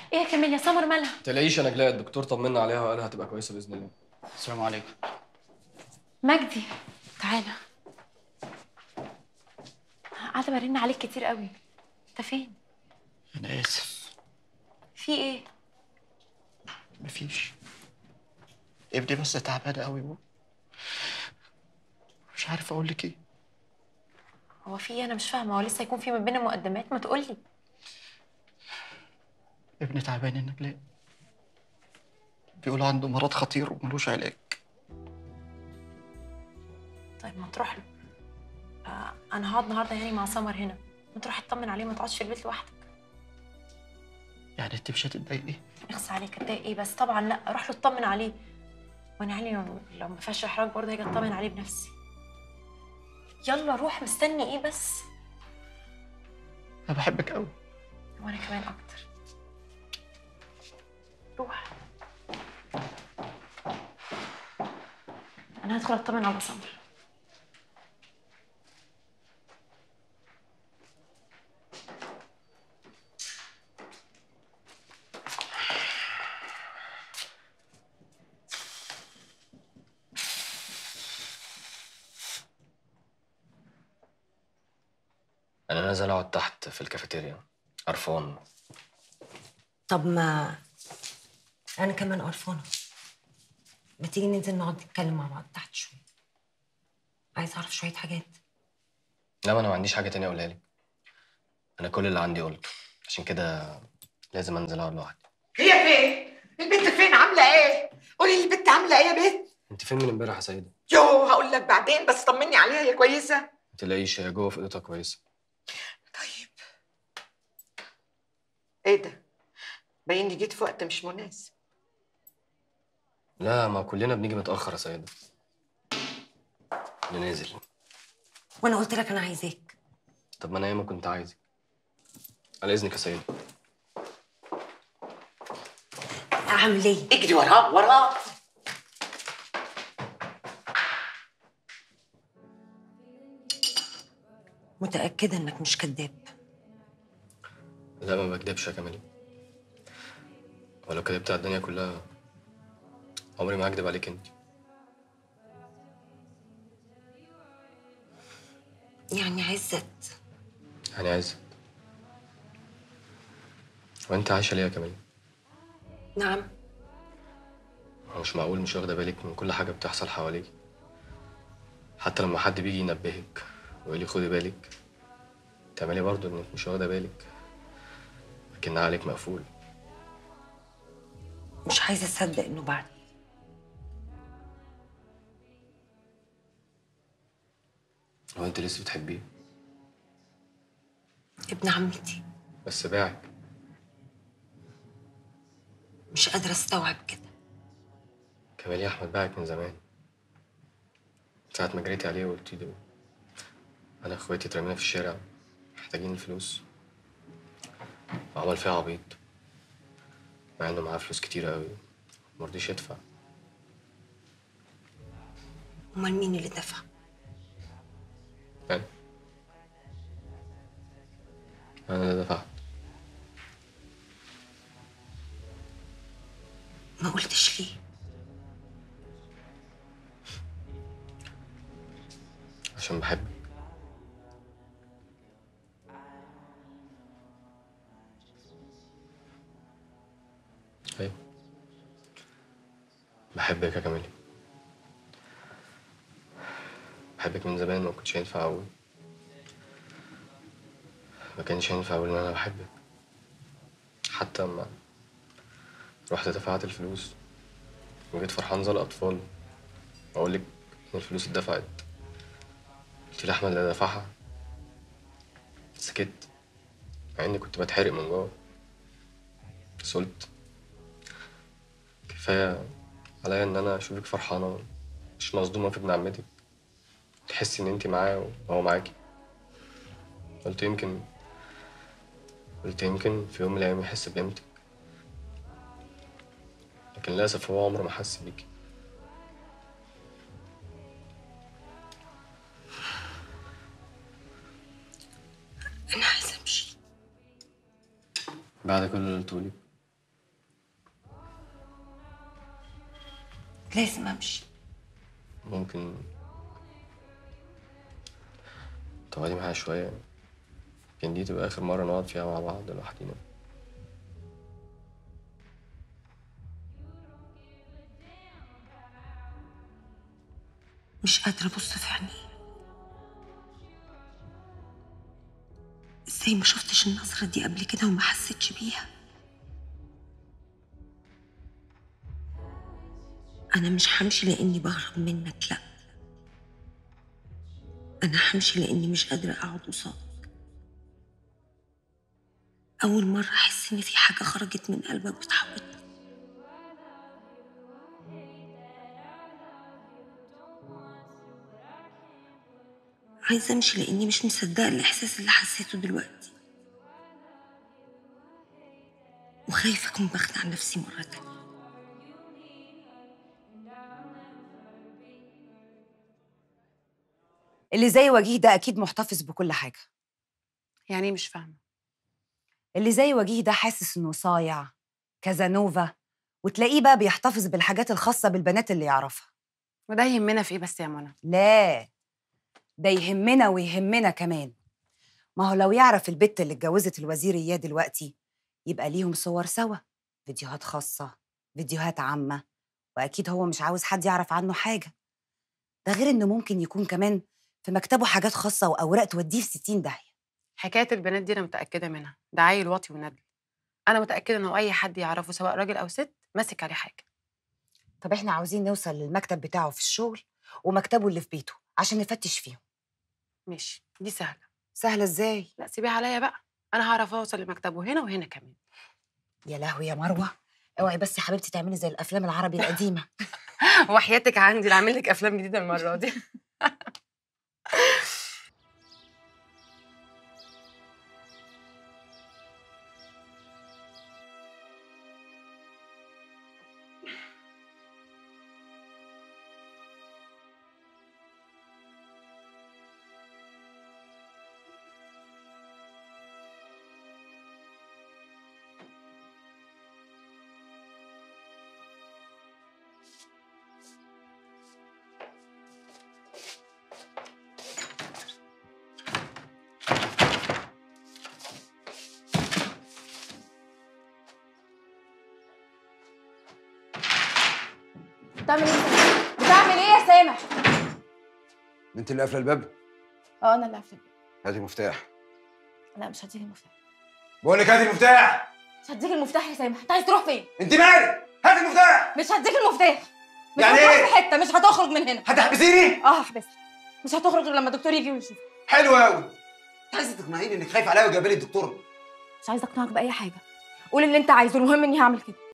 ايه يا كمال يا سمر مالها تلاقيش انا جلاء الدكتور طمنا عليها وقال هتبقى كويسه باذن الله السلام عليكم مجدي تعالى قاعده برن عليك كتير قوي انت فين انا اسف في ايه مفيش ابني بس تعبان قوي و... مش عارف اقول لك ايه هو في ايه انا مش فاهمه هو لسه هيكون في ما بيننا مقدمات ما تقولي ابني تعبان يا نجلاء بيقول عنده مرض خطير وملوش علاج طيب ما تروح له آه انا هقعد النهارده يعني مع سمر هنا ما تروح تطمن عليه ما تقعدش في البيت لوحدك يعني انت مش هتتضايقي اخس عليك اتضايق ايه بس طبعا لا روح له اطمن عليه وانا يعني لو, لو ما فيهاش احراج برضه هاجي اطمن عليه بنفسي يلا روح مستني ايه بس انا بحبك قوي وانا كمان اكتر روح انا هدخل اطمن على سمر انا نازل اقعد تحت في الكافيتيريا قرفان طب ما انا كمان قرفانه ما تيجي ننزل نقعد نتكلم مع بعض تحت شويه عايز اعرف شويه حاجات لا ما انا ما عنديش حاجه تانية اقولها لك انا كل اللي عندي قلته عشان كده لازم انزل اقعد لوحدي هي فين؟ البنت فين عاملة ايه؟ قولي لي البنت عاملة ايه يا بنت؟ انت فين من امبارح يا سيده يو هقول لك بعدين بس طمني عليها هي كويسة؟ ما تلاقيش هي جوه في اوضتها كويسه طيب ايه ده؟ باين لي جيت في وقت مش مناسب لا ما كلنا بنيجي متاخر يا سيده اللي نازل وانا قلت لك انا عايزاك طب ما انا ياما كنت عايزك على اذنك يا سيده اعمل ايه اجري وراه وراه متاكده انك مش كذاب لا ما بكدبش يا كمال ولو كدبت على الدنيا كلها عمري ما هكدب عليك انت يعني عزت يعني عايز وانت عايشه ليه يا كمال نعم هو مش معقول مش واخده بالك من كل حاجه بتحصل حواليك حتى لما حد بيجي ينبهك ويقول لي خدي بالك تعملي برضه انك مش واخده بالك لكن عليك مقفول مش عايزه اصدق انه بعد هو انت لسه بتحبيه ابن عمتي بس باعك مش قادره استوعب كده كمال يا احمد باعك من زمان ساعة ما جريتي عليه وقلت له انا اخواتي اترمينا في الشارع محتاجين الفلوس وعمل فيها عبيط مع انه معاه فلوس كتير قوي مرضيش يدفع امال مين اللي دفع يعني انا اللي دفعت ما قلتش ليه عشان بحبك ايوه بحبك يا كمالي بحبك من زمان ما كنتش ينفع اقول ما كانش ينفع اقول ان انا بحبك حتى اما رحت دفعت الفلوس وجيت فرحان زي الاطفال اقول لك ان الفلوس اتدفعت قلت لي احمد اللي دفعها سكت مع اني كنت بتحرق من جوه بس قلت كفايه عليا ان انا اشوفك فرحانه مش مصدومه في ابن عمتك تحسي ان انت معاه وهو معاكي قلت يمكن قلت يمكن في يوم من الايام يحس بقيمتك لكن للاسف هو عمره ما حس بيكي انا عايزه امشي بعد كل اللي قلته لي لازم امشي ممكن تقعدي معايا شوية يمكن دي تبقى آخر مرة نقعد فيها مع بعض لوحدينا مش قادرة أبص في عينيه ازاي ما شفتش النظرة دي قبل كده وما حسيتش بيها أنا مش همشي لأني بهرب منك لأ أنا همشي لأني مش قادرة أقعد قصادك أول مرة أحس إن في حاجة خرجت من قلبك بتحبطني عايزة أمشي لأني مش مصدقة الإحساس اللي حسيته دلوقتي وخايفة أكون بخدع نفسي مرة تانية اللي زي وجيه ده اكيد محتفظ بكل حاجه يعني إيه مش فاهمه اللي زي وجيه ده حاسس انه صايع كازانوفا وتلاقيه بقى بيحتفظ بالحاجات الخاصه بالبنات اللي يعرفها وده يهمنا في ايه بس يا منى لا ده يهمنا ويهمنا كمان ما هو لو يعرف البت اللي اتجوزت الوزير اياه دلوقتي يبقى ليهم صور سوا فيديوهات خاصه فيديوهات عامه واكيد هو مش عاوز حد يعرف عنه حاجه ده غير انه ممكن يكون كمان في مكتبه حاجات خاصه واوراق توديه في 60 داهيه حكايه البنات دي انا متاكده منها ده عيل واطي وندل انا متاكده انه اي حد يعرفه سواء راجل او ست ماسك عليه حاجه طب احنا عاوزين نوصل للمكتب بتاعه في الشغل ومكتبه اللي في بيته عشان نفتش فيهم ماشي دي سهله سهله ازاي لا سيبيها عليا بقى انا هعرف اوصل لمكتبه هنا وهنا كمان يا لهوي يا مروه اوعي بس يا حبيبتي تعملي زي الافلام العربي القديمه وحياتك عندي اللي عامل لك افلام جديده المره دي بتعمل ايه يا سامح؟ بتعمل ايه يا سامح؟ انت اللي قافله الباب اه انا اللي قافله هاتي المفتاح لا مش هديك المفتاح بقول لك هاتي المفتاح مش هديك المفتاح يا سامح انت عايز تروح فين؟ انت مالك هاتي المفتاح مش هديك المفتاح مش يعني هتروح إيه؟ في حته مش هتخرج من هنا هتحبسيني اه هحبسك مش هتخرج غير لما الدكتور يجي ويشوف حلو قوي عايزه تقنعيني انك خايف عليا وجايبه لي الدكتور مش عايزه اقنعك باي حاجه قول اللي انت عايزه المهم اني هعمل كده